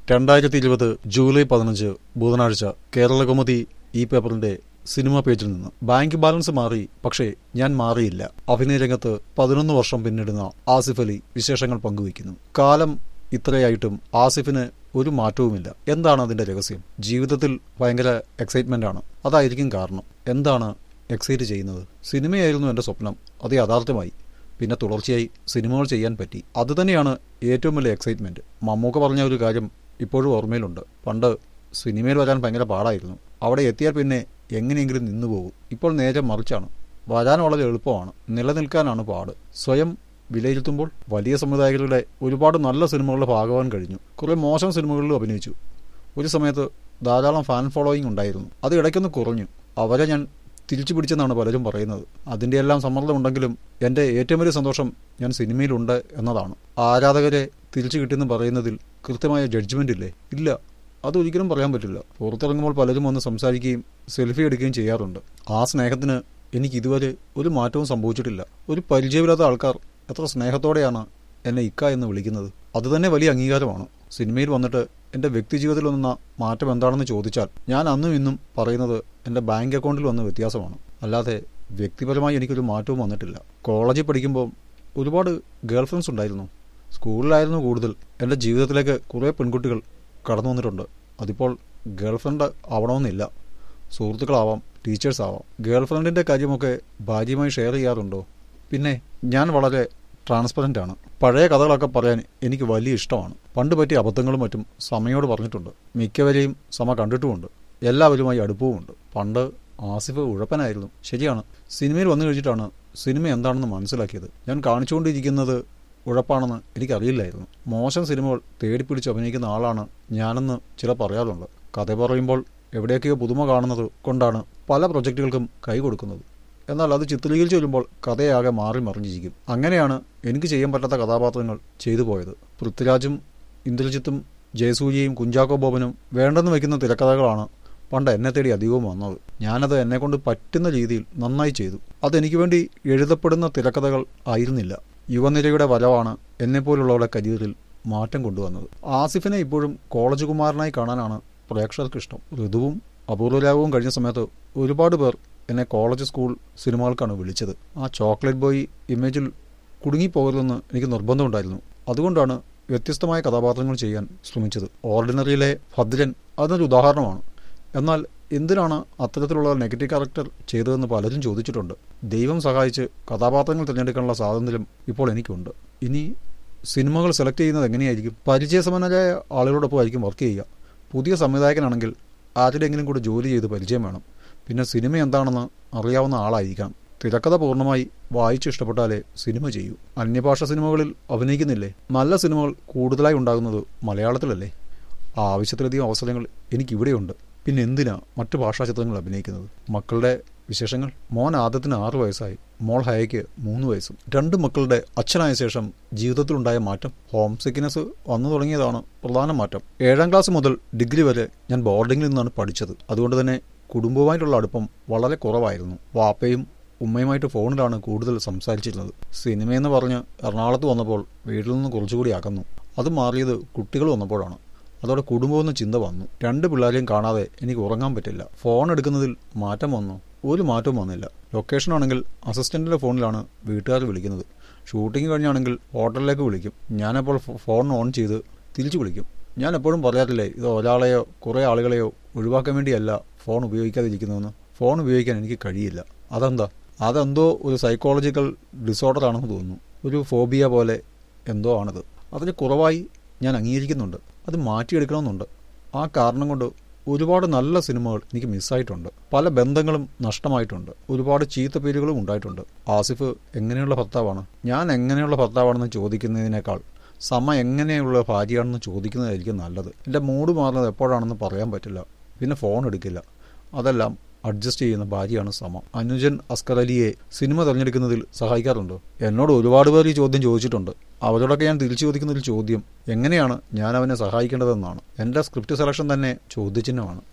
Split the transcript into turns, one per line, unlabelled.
രണ്ടായിരത്തി ഇരുപത് ജൂലൈ പതിനഞ്ച് ബുധനാഴ്ച കേരളകൗമുദി ഈ പേപ്പറിന്റെ സിനിമാ പേജിൽ നിന്ന് ബാങ്ക് ബാലൻസ് മാറി പക്ഷേ ഞാൻ മാറിയില്ല അഭിനയ രംഗത്ത് പതിനൊന്ന് വർഷം പിന്നിടുന്ന ആസിഫ് അലി വിശേഷങ്ങൾ പങ്കുവയ്ക്കുന്നു കാലം ഇത്രയായിട്ടും ആസിഫിന് ഒരു മാറ്റവുമില്ല എന്താണ് അതിന്റെ രഹസ്യം ജീവിതത്തിൽ ഭയങ്കര എക്സൈറ്റ്മെന്റ് ആണ് അതായിരിക്കും കാരണം എന്താണ് എക്സൈറ്റ് ചെയ്യുന്നത് സിനിമയായിരുന്നു എന്റെ സ്വപ്നം അത് യാഥാർത്ഥ്യമായി പിന്നെ തുടർച്ചയായി സിനിമകൾ ചെയ്യാൻ പറ്റി അതുതന്നെയാണ് ഏറ്റവും വലിയ എക്സൈറ്റ്മെന്റ് മമ്മൂക്ക പറഞ്ഞ ഒരു കാര്യം ഇപ്പോഴും ഓർമ്മയിലുണ്ട് പണ്ട് സിനിമയിൽ വരാൻ ഭയങ്കര പാടായിരുന്നു അവിടെ എത്തിയാൽ പിന്നെ എങ്ങനെയെങ്കിലും നിന്നു പോകും ഇപ്പോൾ നേരെ മറിച്ചാണ് വരാൻ വളരെ എളുപ്പമാണ് നിലനിൽക്കാനാണ് പാട് സ്വയം വിലയിരുത്തുമ്പോൾ വലിയ സംവിധായകരുടെ ഒരുപാട് നല്ല സിനിമകളുടെ ഭാഗമാകാൻ കഴിഞ്ഞു കുറെ മോശം സിനിമകളിലും അഭിനയിച്ചു ഒരു സമയത്ത് ധാരാളം ഫാൻ ഫോളോയിങ് ഉണ്ടായിരുന്നു അത് ഇടയ്ക്കൊന്ന് കുറഞ്ഞു അവരെ ഞാൻ തിരിച്ചു പിടിച്ചെന്നാണ് പലരും പറയുന്നത് അതിൻ്റെ എല്ലാം സമ്മർദ്ദമുണ്ടെങ്കിലും എൻ്റെ ഏറ്റവും വലിയ സന്തോഷം ഞാൻ സിനിമയിലുണ്ട് എന്നതാണ് ആരാധകരെ തിരിച്ചു കിട്ടിയെന്ന് പറയുന്നതിൽ കൃത്യമായ ജഡ്ജ്മെൻ്റ് ഇല്ലേ ഇല്ല അതൊരിക്കലും പറയാൻ പറ്റില്ല പുറത്തിറങ്ങുമ്പോൾ പലരും വന്ന് സംസാരിക്കുകയും സെൽഫി എടുക്കുകയും ചെയ്യാറുണ്ട് ആ സ്നേഹത്തിന് എനിക്ക് ഇതുവരെ ഒരു മാറ്റവും സംഭവിച്ചിട്ടില്ല ഒരു പരിചയമില്ലാത്ത ആൾക്കാർ എത്ര സ്നേഹത്തോടെയാണ് എന്നെ ഇക്ക എന്ന് വിളിക്കുന്നത് അതുതന്നെ വലിയ അംഗീകാരമാണ് സിനിമയിൽ വന്നിട്ട് എൻ്റെ വ്യക്തി ജീവിതത്തിൽ വന്ന മാറ്റം എന്താണെന്ന് ചോദിച്ചാൽ ഞാൻ അന്നും ഇന്നും പറയുന്നത് എൻ്റെ ബാങ്ക് അക്കൗണ്ടിൽ വന്ന വ്യത്യാസമാണ് അല്ലാതെ വ്യക്തിപരമായി എനിക്കൊരു മാറ്റവും വന്നിട്ടില്ല കോളേജിൽ പഠിക്കുമ്പോൾ ഒരുപാട് ഗേൾ ഫ്രണ്ട്സ് ഉണ്ടായിരുന്നു സ്കൂളിലായിരുന്നു കൂടുതൽ എൻ്റെ ജീവിതത്തിലേക്ക് കുറേ പെൺകുട്ടികൾ കടന്നു വന്നിട്ടുണ്ട് അതിപ്പോൾ ഗേൾ ഫ്രണ്ട് ആവണമെന്നില്ല സുഹൃത്തുക്കളാവാം ടീച്ചേഴ്സ് ആവാം ഗേൾ ഫ്രണ്ടിൻ്റെ കാര്യമൊക്കെ ഭാര്യയുമായി ഷെയർ ചെയ്യാറുണ്ടോ പിന്നെ ഞാൻ വളരെ ട്രാൻസ്പെറൻ്റ് ആണ് പഴയ കഥകളൊക്കെ പറയാൻ എനിക്ക് വലിയ ഇഷ്ടമാണ് പണ്ട് പറ്റിയ അബദ്ധങ്ങളും മറ്റും സമയോട് പറഞ്ഞിട്ടുണ്ട് മിക്കവരെയും സമ കണ്ടിട്ടുമുണ്ട് എല്ലാവരുമായി അടുപ്പവുമുണ്ട് പണ്ട് ആസിഫ് ഉഴപ്പനായിരുന്നു ശരിയാണ് സിനിമയിൽ വന്നു കഴിഞ്ഞിട്ടാണ് സിനിമ എന്താണെന്ന് മനസ്സിലാക്കിയത് ഞാൻ കാണിച്ചുകൊണ്ടിരിക്കുന്നത് ഉഴപ്പാണെന്ന് എനിക്കറിയില്ലായിരുന്നു മോശം സിനിമകൾ തേടിപ്പിടിച്ച് അഭിനയിക്കുന്ന ആളാണ് ഞാനെന്ന് ചില പറയാറുണ്ട് കഥ പറയുമ്പോൾ എവിടെയൊക്കെയോ പുതുമ കാണുന്നത് കൊണ്ടാണ് പല പ്രൊജക്റ്റുകൾക്കും കൈ കൊടുക്കുന്നത് എന്നാൽ അത് ചിത്രീകരിച്ചു വരുമ്പോൾ കഥയാകെ മാറി മറിഞ്ഞിരിക്കും അങ്ങനെയാണ് എനിക്ക് ചെയ്യാൻ പറ്റാത്ത കഥാപാത്രങ്ങൾ ചെയ്തു പോയത് പൃഥ്വിരാജും ഇന്ദ്രജിത്തും ജയസൂര്യയും കുഞ്ചാക്കോ ബോബനും വേണ്ടെന്ന് വയ്ക്കുന്ന തിരക്കഥകളാണ് പണ്ട് എന്നെ തേടി അധികവും വന്നത് ഞാനത് എന്നെക്കൊണ്ട് പറ്റുന്ന രീതിയിൽ നന്നായി ചെയ്തു അതെനിക്ക് വേണ്ടി എഴുതപ്പെടുന്ന തിരക്കഥകൾ ആയിരുന്നില്ല യുവനിരയുടെ വരവാണ് എന്നെപ്പോലുള്ളവരുടെ കരിയറിൽ മാറ്റം കൊണ്ടുവന്നത് ആസിഫിനെ ഇപ്പോഴും കോളേജ് കുമാരനായി കാണാനാണ് പ്രേക്ഷകർക്ക് ഇഷ്ടം ഋതുവും അപൂർവരാഗവും കഴിഞ്ഞ സമയത്ത് ഒരുപാട് പേർ എന്നെ കോളേജ് സ്കൂൾ സിനിമകൾക്കാണ് വിളിച്ചത് ആ ചോക്ലേറ്റ് ബോയ് ഇമേജിൽ കുടുങ്ങിപ്പോകരുതെന്ന് എനിക്ക് നിർബന്ധമുണ്ടായിരുന്നു അതുകൊണ്ടാണ് വ്യത്യസ്തമായ കഥാപാത്രങ്ങൾ ചെയ്യാൻ ശ്രമിച്ചത് ഓർഡിനറിയിലെ ഭദ്രൻ അതിനൊരു ഉദാഹരണമാണ് എന്നാൽ എന്തിനാണ് അത്തരത്തിലുള്ള നെഗറ്റീവ് ക്യാരക്ടർ ചെയ്തതെന്ന് പലരും ചോദിച്ചിട്ടുണ്ട് ദൈവം സഹായിച്ച് കഥാപാത്രങ്ങൾ തിരഞ്ഞെടുക്കാനുള്ള സ്വാതന്ത്ര്യം ഇപ്പോൾ എനിക്കുണ്ട് ഇനി സിനിമകൾ സെലക്ട് ചെയ്യുന്നത് എങ്ങനെയായിരിക്കും പരിചയസമ്പന്നരായ ആളുകളോടൊപ്പം ആയിരിക്കും വർക്ക് ചെയ്യുക പുതിയ സംവിധായകനാണെങ്കിൽ ആരുടെയെങ്കിലും കൂടെ ജോലി ചെയ്ത് പരിചയം വേണം പിന്നെ സിനിമ എന്താണെന്ന് അറിയാവുന്ന ആളായിരിക്കണം തിരക്കഥ പൂർണ്ണമായി വായിച്ച് ഇഷ്ടപ്പെട്ടാലേ സിനിമ ചെയ്യൂ അന്യഭാഷ സിനിമകളിൽ അഭിനയിക്കുന്നില്ലേ നല്ല സിനിമകൾ കൂടുതലായി ഉണ്ടാകുന്നത് മലയാളത്തിലല്ലേ ആവശ്യത്തിലധികം അവസരങ്ങൾ എനിക്കിവിടെയുണ്ട് പിന്നെ എന്തിനാ മറ്റു ഭാഷാ ചിത്രങ്ങൾ അഭിനയിക്കുന്നത് മക്കളുടെ വിശേഷങ്ങൾ മോൻ ആദ്യത്തിന് ആറ് വയസ്സായി മോൾ ഹയയ്ക്ക് മൂന്ന് വയസ്സും രണ്ട് മക്കളുടെ അച്ഛനായ ശേഷം ജീവിതത്തിലുണ്ടായ മാറ്റം ഹോം സിക്നെസ് വന്നു തുടങ്ങിയതാണ് പ്രധാന മാറ്റം ഏഴാം ക്ലാസ് മുതൽ ഡിഗ്രി വരെ ഞാൻ ബോർഡിങ്ങിൽ നിന്നാണ് പഠിച്ചത് അതുകൊണ്ട് തന്നെ കുടുംബവുമായിട്ടുള്ള അടുപ്പം വളരെ കുറവായിരുന്നു വാപ്പയും ഉമ്മയുമായിട്ട് ഫോണിലാണ് കൂടുതൽ സംസാരിച്ചിരുന്നത് സിനിമയെന്ന് പറഞ്ഞ് എറണാകുളത്ത് വന്നപ്പോൾ വീട്ടിൽ നിന്ന് കുറച്ചുകൂടി അകന്നു അത് മാറിയത് കുട്ടികൾ വന്നപ്പോഴാണ് അതോടെ കുടുംബമെന്ന ചിന്ത വന്നു രണ്ട് പിള്ളേരെയും കാണാതെ എനിക്ക് ഉറങ്ങാൻ പറ്റില്ല ഫോൺ എടുക്കുന്നതിൽ മാറ്റം വന്നു ഒരു മാറ്റവും വന്നില്ല ലൊക്കേഷൻ ആണെങ്കിൽ അസിസ്റ്റന്റിന്റെ ഫോണിലാണ് വീട്ടുകാർ വിളിക്കുന്നത് ഷൂട്ടിംഗ് കഴിഞ്ഞാണെങ്കിൽ ഹോട്ടലിലേക്ക് വിളിക്കും ഞാനപ്പോൾ ഫോൺ ഓൺ ചെയ്ത് തിരിച്ചു വിളിക്കും ഞാൻ എപ്പോഴും പറയാറില്ലേ ഇത് ഒരാളെയോ കുറേ ആളുകളെയോ ഒഴിവാക്കാൻ വേണ്ടിയല്ല ഫോൺ ഉപയോഗിക്കാതിരിക്കുന്നതെന്ന് ഫോൺ ഉപയോഗിക്കാൻ എനിക്ക് കഴിയില്ല അതെന്താ അതെന്തോ ഒരു സൈക്കോളജിക്കൽ ഡിസോർഡർ ആണെന്ന് തോന്നുന്നു ഒരു ഫോബിയ പോലെ എന്തോ ആണത് അതിന് കുറവായി ഞാൻ അംഗീകരിക്കുന്നുണ്ട് അത് മാറ്റിയെടുക്കണമെന്നുണ്ട് ആ കാരണം കൊണ്ട് ഒരുപാട് നല്ല സിനിമകൾ എനിക്ക് മിസ്സായിട്ടുണ്ട് പല ബന്ധങ്ങളും നഷ്ടമായിട്ടുണ്ട് ഒരുപാട് ചീത്ത പേരുകളും ഉണ്ടായിട്ടുണ്ട് ആസിഫ് എങ്ങനെയുള്ള ഭർത്താവാണ് ഞാൻ എങ്ങനെയുള്ള ഭർത്താവാണെന്ന് ചോദിക്കുന്നതിനേക്കാൾ സമ എങ്ങനെയുള്ള ഭാര്യയാണെന്ന് ചോദിക്കുന്നതായിരിക്കും നല്ലത് എൻ്റെ മൂഡ് മാറുന്നത് എപ്പോഴാണെന്ന് പറയാൻ പറ്റില്ല പിന്നെ ഫോൺ എടുക്കില്ല അതെല്ലാം അഡ്ജസ്റ്റ് ചെയ്യുന്ന ഭാര്യയാണ് സമ അനുജൻ അസ്കർ അലിയെ സിനിമ തിരഞ്ഞെടുക്കുന്നതിൽ സഹായിക്കാറുണ്ടോ എന്നോട് ഒരുപാട് പേർ ഈ ചോദ്യം ചോദിച്ചിട്ടുണ്ട് അവരോടൊക്കെ ഞാൻ തിരിച്ചു ചോദിക്കുന്ന ഒരു ചോദ്യം എങ്ങനെയാണ് ഞാൻ അവനെ സഹായിക്കേണ്ടതെന്നാണ് എൻ്റെ സ്ക്രിപ്റ്റ് സെലക്ഷൻ തന്നെ ചോദ്യചിഹ്നമാണ്